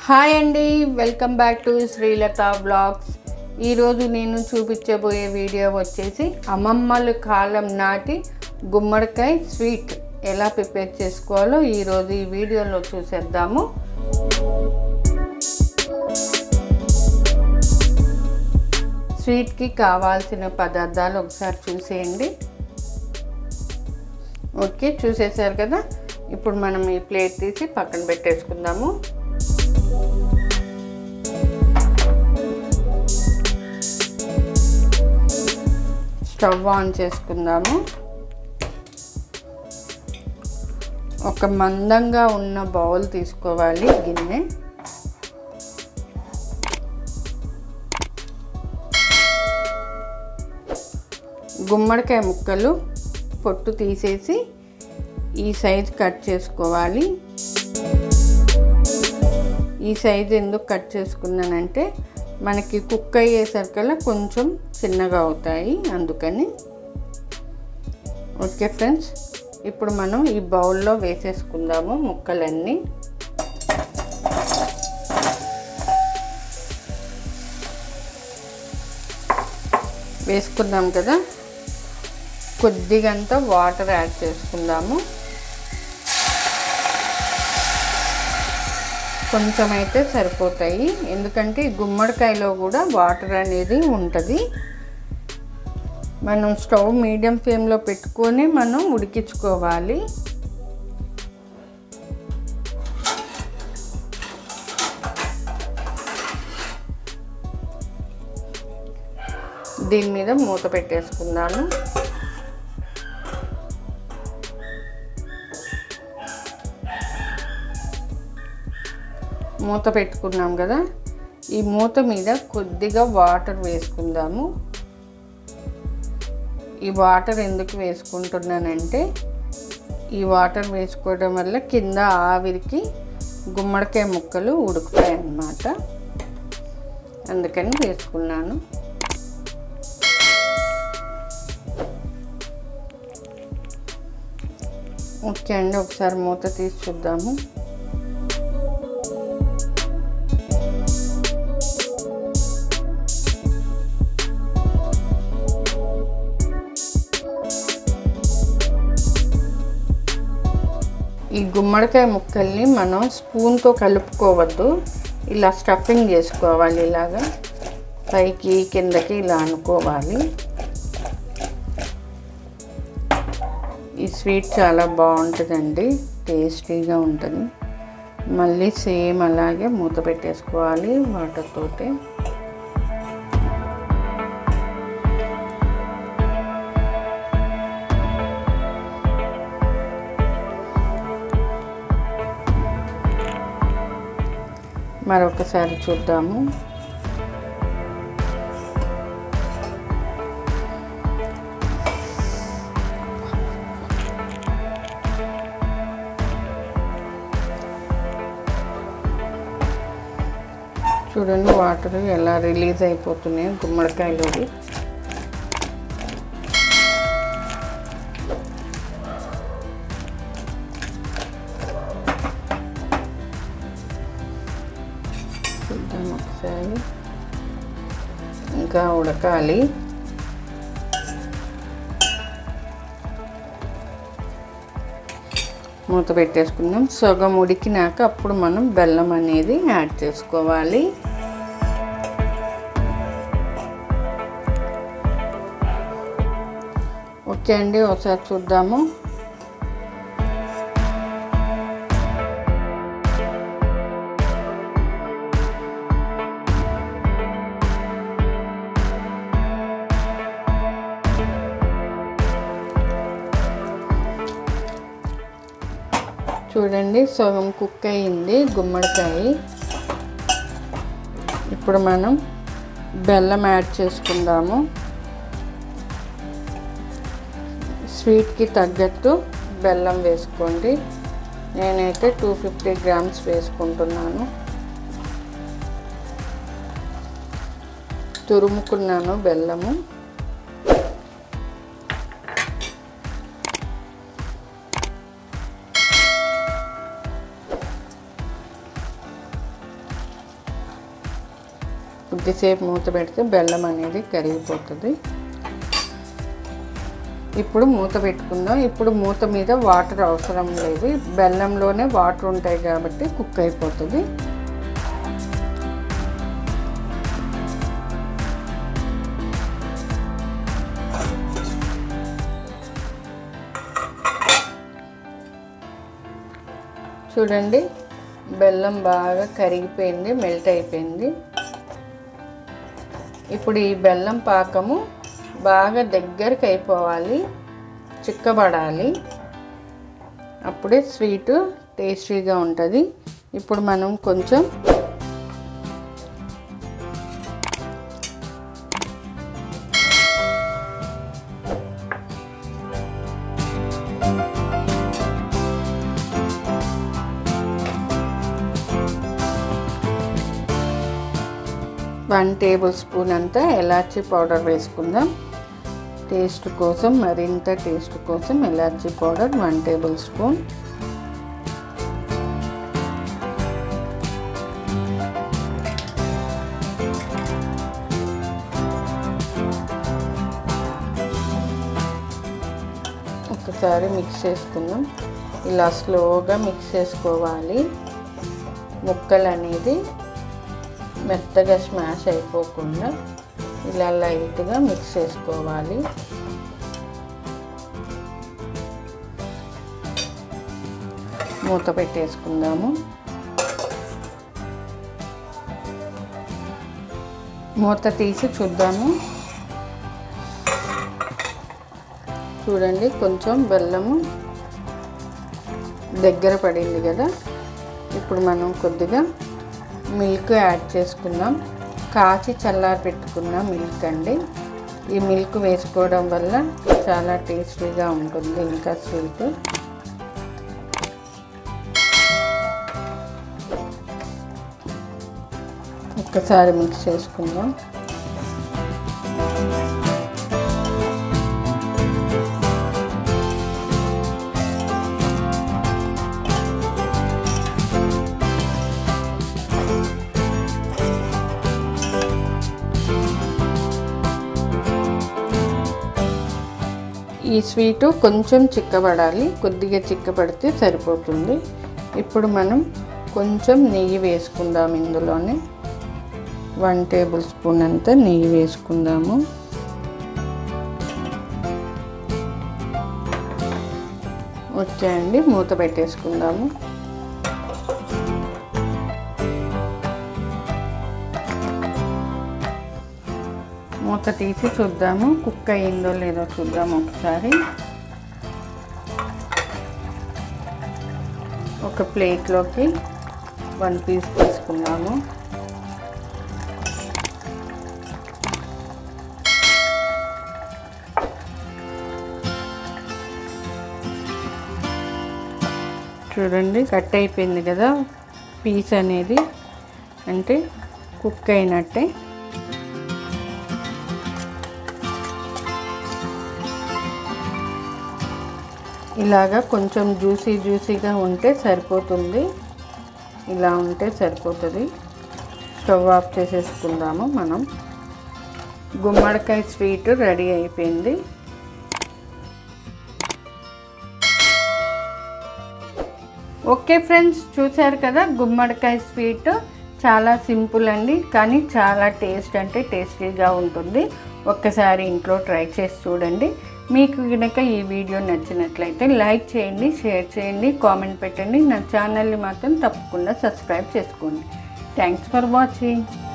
hi అండి welcome back to Srilatha blogs ఈరోజు నేను చూపించబోయే వీడియో వచ్చేసి అమ్మమ్మల కాలం నాటి గుమ్మడికాయ స్వీట్ ఎలా ప్రిపేర్ చేసుకోవాలో ఈరోజు ఈ వీడియోలో చూసేద్దాము స్వీట్కి కావాల్సిన పదార్థాలు ఒకసారి చూసేయండి ఓకే చూసేసారు కదా ఇప్పుడు మనం ఈ ప్లేట్ తీసి పక్కన పెట్టేసుకుందాము స్టవ్ ఆన్ చేసుకుందాము ఒక మందంగా ఉన్న బౌల్ తీసుకోవాలి గిన్నె గుమ్మడికాయ ముక్కలు పొట్టు తీసేసి ఈ సైజ్ కట్ చేసుకోవాలి ఈ సైజ్ ఎందుకు కట్ చేసుకున్నానంటే మనకి కుక్ అయ్యేసరికల్లా కొంచెం చిన్నగా అవుతాయి అందుకని ఓకే ఫ్రెండ్స్ ఇప్పుడు మనం ఈ బౌల్లో వేసేసుకుందాము ముక్కలన్నీ వేసుకున్నాం కదా కొద్దిగంత వాటర్ యాడ్ చేసుకుందాము కొంచెం అయితే సరిపోతాయి ఎందుకంటే గుమ్మడికాయలో కూడా వాటర్ అనేది ఉంటుంది మనం స్టవ్ మీడియం ఫ్లేమ్లో పెట్టుకొని మనం ఉడికించుకోవాలి దీని మీద మూత పెట్టేసుకుందాము మూత పెట్టుకున్నాం కదా ఈ మూత మీద కొద్దిగా వాటర్ వేసుకుందాము ఈ వాటర్ ఎందుకు వేసుకుంటున్నానంటే ఈ వాటర్ వేసుకోవడం వల్ల కింద ఆవిరికి గుమ్మడికాయ ముక్కలు ఉడుకుతాయి అన్నమాట అందుకని వేసుకున్నాను ఓకే అండి ఒకసారి మూత తీసి చూద్దాము ఈ గుమ్మడికాయ ముక్కల్ని మనం స్పూన్తో కలుపుకోవద్దు ఇలా స్టఫింగ్ చేసుకోవాలి ఇలాగా పైకి కిందకి ఇలా అనుకోవాలి ఈ స్వీట్ చాలా బాగుంటుందండి టేస్టీగా ఉంటుంది మళ్ళీ సేమ్ అలాగే మూత పెట్టేసుకోవాలి వాటర్ తోటి మరొకసారి చూద్దాము చూడండి వాటర్ ఎలా రిలీజ్ అయిపోతున్నాయి గుమ్మడికాయలోవి చూద్దాం ఒకసారి ఇంకా ఉడకాలి మూత పెట్టేసుకుందాం సగం ఉడికినాక అప్పుడు మనం బెల్లం అనేది యాడ్ చేసుకోవాలి ఓకే అండి ఒకసారి చూద్దాము చూడండి సగం కుక్ అయ్యింది గుమ్మడికాయ ఇప్పుడు మనం బెల్లం యాడ్ చేసుకుందాము స్వీట్కి తగ్గట్టు బెల్లం వేసుకోండి నేనైతే టూ ఫిఫ్టీ గ్రామ్స్ వేసుకుంటున్నాను తురుముకున్నాను బెల్లము కొద్దిసేపు మూత పెడితే బెల్లం అనేది కరిగిపోతుంది ఇప్పుడు మూత పెట్టుకుందాం ఇప్పుడు మూత మీద వాటర్ అవసరం లేదు బెల్లంలోనే వాటర్ ఉంటాయి కాబట్టి కుక్ అయిపోతుంది చూడండి బెల్లం బాగా కరిగిపోయింది మెల్ట్ అయిపోయింది ఇప్పుడు ఈ బెల్లం పాకము బాగా దగ్గరికి అయిపోవాలి చిక్కబడాలి అప్పుడే స్వీటు టేస్టీగా ఉంటుంది ఇప్పుడు మనం కొంచెం వన్ టేబుల్ స్పూన్ అంతా ఎలాచీ పౌడర్ వేసుకుందాం టేస్ట్ కోసం మరింత టేస్ట్ కోసం ఎలాచీ పౌడర్ వన్ టేబుల్ స్పూన్ ఒకసారి మిక్స్ చేసుకుందాం ఇలా స్లోగా మిక్స్ చేసుకోవాలి ముక్కలు అనేది మెత్తగా స్మాష్ అయిపోకుండా ఇలా లైట్గా మిక్స్ చేసుకోవాలి మూత పెట్టేసుకుందాము మూత తీసి చూద్దాము చూడండి కొంచెం బెల్లము దగ్గర పడింది కదా ఇప్పుడు మనం కొద్దిగా మిల్క్ యాడ్ చేసుకుందాం కాచి చల్లారి పెట్టుకున్న మిల్క్ అండి ఈ మిల్క్ వేసుకోవడం వల్ల చాలా టేస్టీగా ఉంటుంది ఇంకా స్వీట్ ఒక్కసారి మిక్స్ చేసుకుందాం ఈ స్వీటు కొంచెం చిక్కబడాలి కొద్దిగా చిక్కబడితే సరిపోతుంది ఇప్పుడు మనం కొంచెం నెయ్యి వేసుకుందాం ఇందులోనే వన్ టేబుల్ స్పూన్ అంతా నెయ్యి వేసుకుందాము వచ్చాయండి మూత పెట్టేసుకుందాము మూత తీసి చూద్దాము కుక్ అయ్యిందో లేదో చూద్దాము ఒకసారి ఒక ప్లేట్లోకి వన్ పీస్ తీసుకున్నాము చూడండి కట్ అయిపోయింది కదా పీస్ అనేది అంటే కుక్ అయినట్టే ఇలాగా కొంచెం జ్యూసీ జ్యూసీగా ఉంటే సరిపోతుంది ఇలా ఉంటే సరిపోతుంది స్టవ్ ఆఫ్ చేసేసుకుందాము మనం గుమ్మడికాయ స్వీట్ రెడీ అయిపోయింది ఓకే ఫ్రెండ్స్ చూశారు కదా గుమ్మడికాయ స్వీట్ చాలా సింపుల్ అండి కానీ చాలా టేస్ట్ అంటే టేస్టీగా ఉంటుంది ఒక్కసారి ఇంట్లో ట్రై చేసి చూడండి మీకు కనుక ఈ వీడియో నచ్చినట్లయితే లైక్ చేయండి షేర్ చేయండి కామెంట్ పెట్టండి నా ఛానల్ని మాత్రం తప్పకుండా సబ్స్క్రైబ్ చేసుకోండి థ్యాంక్స్ ఫర్ వాచింగ్